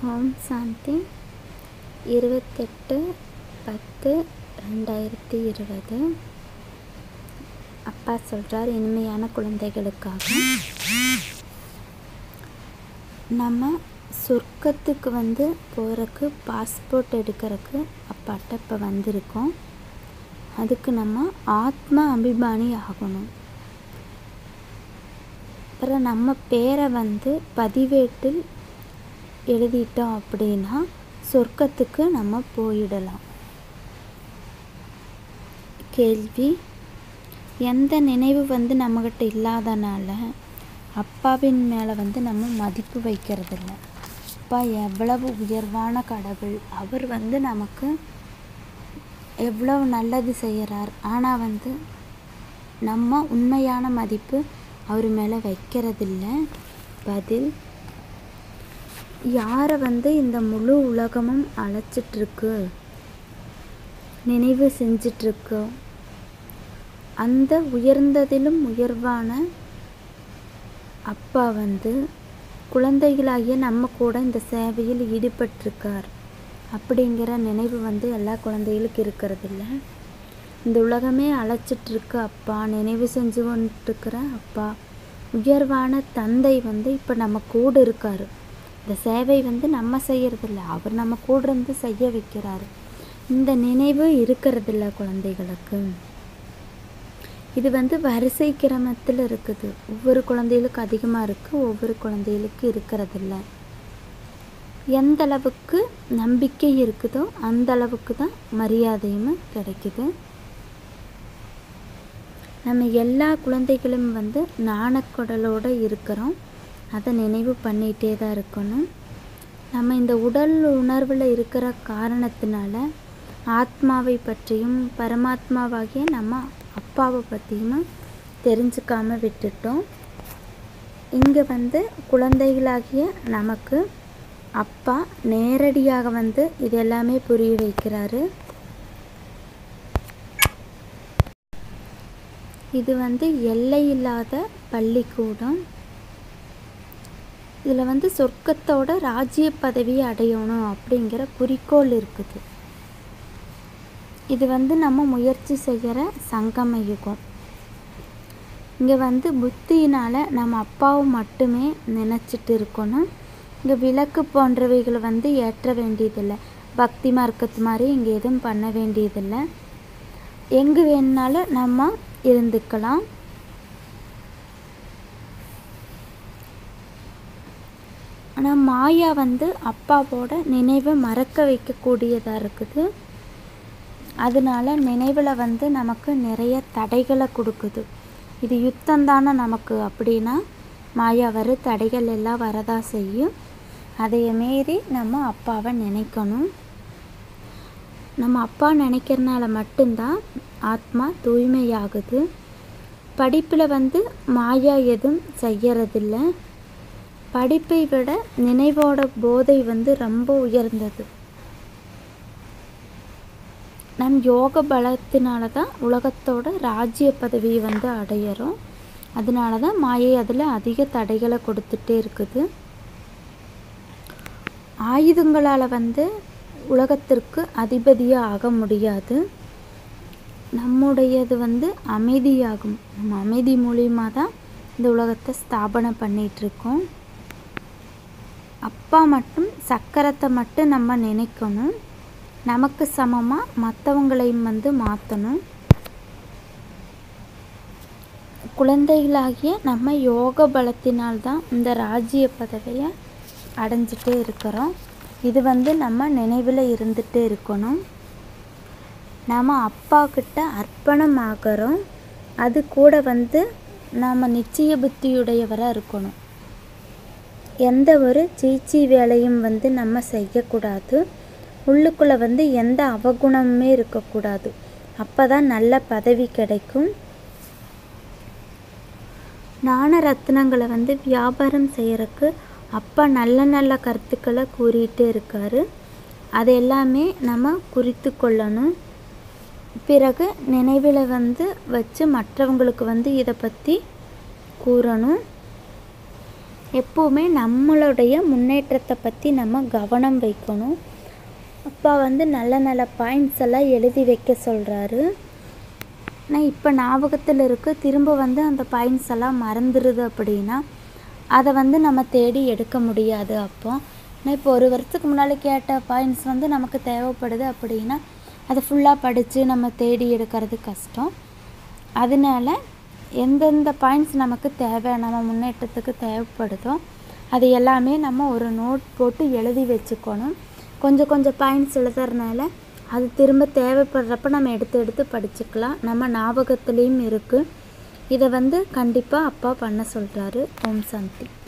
ஓம் சாந்தி இருபத்தெட்டு பத்து ரெண்டாயிரத்தி இருபது அப்பா சொல்கிறார் இனிமையான குழந்தைகளுக்காக நம்ம சொர்க்கத்துக்கு வந்து போகிறக்கு பாஸ்போர்ட் எடுக்கிறதுக்கு அப்பாட்ட இப்போ வந்திருக்கோம் அதுக்கு நம்ம ஆத்ம அபிமானி ஆகணும் அப்புறம் நம்ம பேரை வந்து பதிவேட்டில் எழுதிட்டோம் அப்படின்னா சொர்க்கத்துக்கு நம்ம போயிடலாம் கேள்வி எந்த நினைவு வந்து நம்மக்கிட்ட இல்லாதனால அப்பாவின் மேலே வந்து நம்ம மதிப்பு வைக்கிறதில்ல அப்பா எவ்வளவு உயர்வான கடவுள் அவர் வந்து நமக்கு எவ்வளவு நல்லது செய்கிறார் ஆனால் வந்து நம்ம உண்மையான மதிப்பு அவர் மேலே வைக்கிறதில்ல பதில் யாரை வந்து இந்த முழு உலகமும் அழைச்சிட்ருக்கு நினைவு செஞ்சிட்ருக்கோ அந்த உயர்ந்ததிலும் உயர்வான அப்பா வந்து குழந்தைகளாகிய நம்ம கூட இந்த சேவையில் ஈடுபட்டிருக்கார் அப்படிங்கிற நினைவு வந்து எல்லா குழந்தைகளுக்கு இருக்கிறதில்ல இந்த உலகமே அழைச்சிட்ருக்கு அப்பா நினைவு செஞ்சு கொண்டுருக்கிற அப்பா உயர்வான தந்தை வந்து இப்போ நம்ம கூட இருக்கார் இந்த சேவை வந்து நம்ம செய்யறதில்ல அவர் நம்ம கூட இருந்து செய்ய வைக்கிறாரு இந்த நினைவு இருக்கிறதில்ல குழந்தைகளுக்கு இது வந்து வரிசை கிரமத்தில் இருக்குது ஒவ்வொரு குழந்தைகளுக்கு அதிகமாக இருக்குது ஒவ்வொரு குழந்தைகளுக்கு இருக்கிறதில்ல எந்த அளவுக்கு நம்பிக்கை இருக்குதோ அந்த அளவுக்கு தான் மரியாதையும் கிடைக்குது நம்ம எல்லா குழந்தைகளும் வந்து நாணக்குடலோடு இருக்கிறோம் அதை நினைவு பண்ணிகிட்டே தான் இருக்கணும் நம்ம இந்த உடல் உணர்வில் இருக்கிற காரணத்தினால ஆத்மாவை பற்றியும் பரமாத்மாவாகிய நம்ம அப்பாவை பற்றியும் தெரிஞ்சுக்காம விட்டுட்டோம் இங்கே வந்து குழந்தைகளாகிய நமக்கு அப்பா நேரடியாக வந்து இது எல்லாமே புரிய வைக்கிறாரு இது வந்து எல்லை இல்லாத பள்ளிக்கூடம் இதில் வந்து சொர்க்கத்தோட ராஜ்ய பதவியை அடையணும் அப்படிங்கிற குறிக்கோள் இருக்குது இது வந்து நம்ம முயற்சி செய்கிற சங்கம யுகம் இங்கே வந்து புத்தியினால் நம்ம அப்பாவை மட்டுமே நினச்சிட்டு இருக்கணும் இங்கே விளக்கு போன்றவைகளை வந்து ஏற்ற வேண்டியதில்லை பக்தி மார்க்கத்து மாதிரி இங்கே எதுவும் பண்ண வேண்டியதில்லை எங்கே வேணுனாலும் நம்ம இருந்துக்கலாம் ஆனால் மாயா வந்து அப்பாவோட நினைவை மறக்க வைக்கக்கூடியதாக இருக்குது அதனால நினைவில் வந்து நமக்கு நிறைய தடைகளை கொடுக்குது இது யுத்தம் தானே நமக்கு அப்படின்னா மாயா வர தடைகள் எல்லாம் வரதா செய்யும் அதைய மீறி நம்ம அப்பாவை நினைக்கணும் நம்ம அப்பா நினைக்கிறனால மட்டும்தான் ஆத்மா தூய்மையாகுது படிப்பில் வந்து மாயா எதுவும் செய்யறதில்ல படிப்பை விட நினைவோட போதை வந்து ரொம்ப உயர்ந்தது நம் யோக பலத்தினால தான் உலகத்தோட ராஜ்ய பதவியை வந்து அடையிறோம் அதனால தான் மாயை அதில் அதிக தடைகளை கொடுத்துட்டே இருக்குது ஆயுதங்களால் வந்து உலகத்திற்கு அதிபதியாக ஆக முடியாது நம்முடையது வந்து அமைதியாகும் நம்ம அமைதி மூலியமாக தான் இந்த உலகத்தை ஸ்தாபனை பண்ணிகிட்ருக்கோம் அப்பா மட்டும் சக்கரத்தை மட்டும் நம்ம நினைக்கணும் நமக்கு சமமாக மற்றவங்களையும் வந்து மாற்றணும் குழந்தைகளாகிய நம்ம யோக பலத்தினால் தான் இந்த ராஜ்ய பதவியை அடைஞ்சிட்டே இருக்கிறோம் இது வந்து நம்ம நினைவில் இருந்துகிட்டே இருக்கணும் நம்ம அப்பா கிட்ட அர்ப்பணம் ஆகிறோம் அது கூட வந்து நாம் நிச்சய புத்தியுடையவராக இருக்கணும் எந்த ஒரு சீச்சி வேலையும் வந்து நம்ம செய்யக்கூடாது உள்ளுக்குள்ளே வந்து எந்த அவகுணமுமே இருக்கக்கூடாது அப்போ தான் நல்ல பதவி கிடைக்கும் நாண ரத்னங்களை வந்து வியாபாரம் செய்கிறக்கு அப்பா நல்ல நல்ல கருத்துக்களை கூறிகிட்டே இருக்கார் அது எல்லாமே நம்ம குறித்து கொள்ளணும் பிறகு நினைவில் வந்து வச்சு மற்றவங்களுக்கு வந்து இதை பற்றி கூறணும் எப்போவுமே நம்மளுடைய முன்னேற்றத்தை பற்றி நம்ம கவனம் வைக்கணும் அப்பா வந்து நல்ல நல்ல பாயிண்ட்ஸ் எல்லாம் எழுதி வைக்க சொல்கிறாரு ஆனால் இப்போ ஞாபகத்தில் இருக்குது திரும்ப வந்து அந்த பாயிண்ட்ஸ் எல்லாம் மறந்துடுது அப்படின்னா அதை வந்து நம்ம தேடி எடுக்க முடியாது அப்போ ஆனால் இப்போ ஒரு வருஷத்துக்கு முன்னால் கேட்ட பாயிண்ட்ஸ் வந்து நமக்கு தேவைப்படுது அப்படின்னா அதை ஃபுல்லாக படித்து நம்ம தேடி எடுக்கிறது கஷ்டம் அதனால எந்தெந்த பாயிண்ட்ஸ் நமக்கு தேவை நம்ம முன்னேற்றத்துக்கு தேவைப்படுதோ அது எல்லாமே நம்ம ஒரு நோட் போட்டு எழுதி வச்சுக்கணும் கொஞ்சம் கொஞ்சம் பாயிண்ட்ஸ் எழுதுறதுனால அது திரும்ப தேவைப்படுறப்ப நம்ம எடுத்து எடுத்து படிச்சுக்கலாம் நம்ம ஞாபகத்துலேயும் இருக்குது இதை வந்து கண்டிப்பாக அப்பா பண்ண சொல்கிறாரு ஓம் சாந்தி